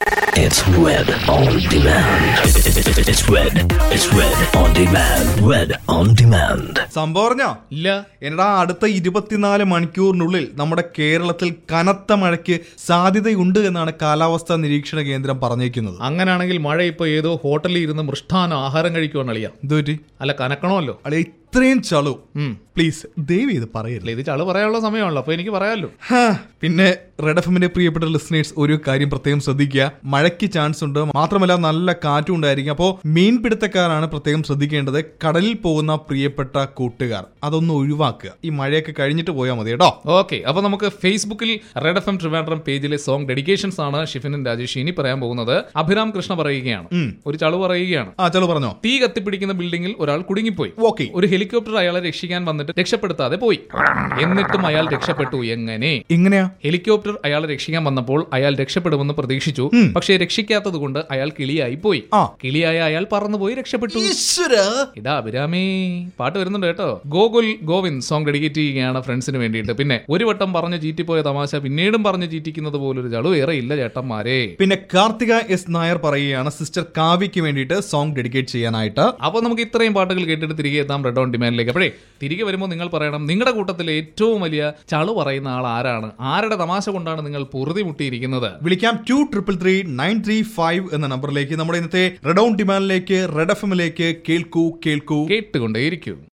It's red on demand. It's red. It's red on demand. Red on demand. സംഭവം പറഞ്ഞോ ഇല്ല എന്നടാ അടുത്ത ഇരുപത്തിനാല് മണിക്കൂറിനുള്ളിൽ നമ്മുടെ കേരളത്തിൽ കനത്ത മഴയ്ക്ക് സാധ്യതയുണ്ട് എന്നാണ് കാലാവസ്ഥാ നിരീക്ഷണ കേന്ദ്രം പറഞ്ഞേക്കുന്നത് അങ്ങനാണെങ്കിൽ മഴ ഇപ്പൊ ഏതോ ഹോട്ടലിൽ ഇരുന്ന് മൃഷ്ടാന ആഹാരം കഴിക്കുവാണ് അളിയ എന്തുപറ്റി അല്ല കനക്കണമല്ലോ അല്ലെ ഇത്രയും ചളു ഉം. പ്ലീസ് ദയവ് ഇത് പറയല്ലേ അല്ല ഇത് ചളു പറയാനുള്ള സമയമാണല്ലോ അപ്പൊ എനിക്ക് പറയാമല്ലോ ഹാ, പിന്നെ റെഡ് എഫിന്റെ പ്രിയപ്പെട്ട ലിസണേഴ്സ് ഒരു കാര്യം പ്രത്യേകം ശ്രദ്ധിക്കുക മഴയ്ക്ക് ചാൻസ് ഉണ്ട് മാത്രമല്ല നല്ല കാറ്റും ഉണ്ടായിരിക്കും അപ്പോൾ മീൻപിടുത്തക്കാരാണ് പ്രത്യേകം ശ്രദ്ധിക്കേണ്ടത് കടലിൽ പോകുന്ന പ്രിയപ്പെട്ട കൂട്ടുകാർ അതൊന്ന് ഒഴിവാക്കുക ഈ മഴയൊക്കെ കഴിഞ്ഞിട്ട് പോയാൽ മതി കേട്ടോ ഓക്കെ അപ്പൊ നമുക്ക് ഫേസ്ബുക്കിൽ റെഡ് എഫ് എം ട്രിവാൻഡ്രം പേജിലെ സോങ് ഡെഡിക്കേഷൻസ് ആണ് ഷിഫിനും രാജേഷ് ഇനി പറയാൻ പോകുന്നത് അഭിരാം കൃഷ്ണ പറയുകയാണ് ഒരു ചളു പറയുകയാണ് ആ ചലോ പറഞ്ഞോ തീ കത്തിപ്പിടിക്കുന്ന ബിൽഡിംഗിൽ ഒരാൾ കുടുങ്ങിപ്പോയി ഓക്കെ ഒരു ഹെലികോപ്റ്റർ അയാളെ രക്ഷിക്കാൻ വന്നിട്ട് രക്ഷപ്പെടുത്താതെ പോയി എന്നിട്ടും അയാൾ രക്ഷപ്പെട്ടു എങ്ങനെ എങ്ങനെയാ ഹെലികോപ്റ്റർ അയാളെ രക്ഷിക്കാൻ വന്നപ്പോൾ അയാൾ രക്ഷപ്പെടുമെന്ന് പ്രതീക്ഷിച്ചു പക്ഷേ രക്ഷിക്കാത്തത് കൊണ്ട് അയാൾ കിളിയായി പോയി ആ. കിളിയായ അയാൾ പറന്നുപോയി രക്ഷപ്പെട്ടു ഇതാ അഭിരാമേ പാട്ട് വരുന്നുണ്ട് കേട്ടോ ഗോകുൽ ഗോവിന്ദ് സോങ് ഡെഡിക്കേറ്റ് ചെയ്യുകയാണ് ഫ്രണ്ട്സിന് വേണ്ടിയിട്ട് പിന്നെ ഒരു വട്ടം പറഞ്ഞ് ചീറ്റിപ്പോയ തമാശ പിന്നീടും പറഞ്ഞ് ചീറ്റിക്കുന്നത് പോലൊരു ചളു വേറെ ഇല്ല ചേട്ടന്മാരെ പിന്നെ കാർത്തിക എസ് നായർ പറയുകയാണ് സിസ്റ്റർ കാവ്യക്ക് വേണ്ടിയിട്ട് സോങ് ഡെഡിക്കേറ്റ് ചെയ്യാനായിട്ട് അപ്പോൾ നമുക്ക് ഇത്രയും പാട്ടുകൾ കേട്ടിട്ട് തിരികെ എത്താം റെഡ് ഓൺ ഡിമാൻഡിലേക്ക് അപ്പോഴേ തിരികെ വരുമ്പോൾ നിങ്ങൾ പറയണം നിങ്ങളുടെ കൂട്ടത്തിലെ ഏറ്റവും വലിയ ചളു പറയുന്ന ആൾ ആരാണ് ആരുടെ തമാശ കൊണ്ടാണ് നിങ്ങൾ പൊറുതി മുട്ടിയിരിക്കുന്നത് വിളിക്കാം two triple three nine three five എന്ന നമ്പറിലേക്ക് നമ്മുടെ ഇന്നത്തെ റെഡ് ഓൺ ഡിമാൻഡിലേക്ക് റെഡ് എഫ് എമ്മിലേക്ക് കേൾക്കൂ കേൾക്കൂ കേട്ടുകൊണ്ടേയിരിക്കും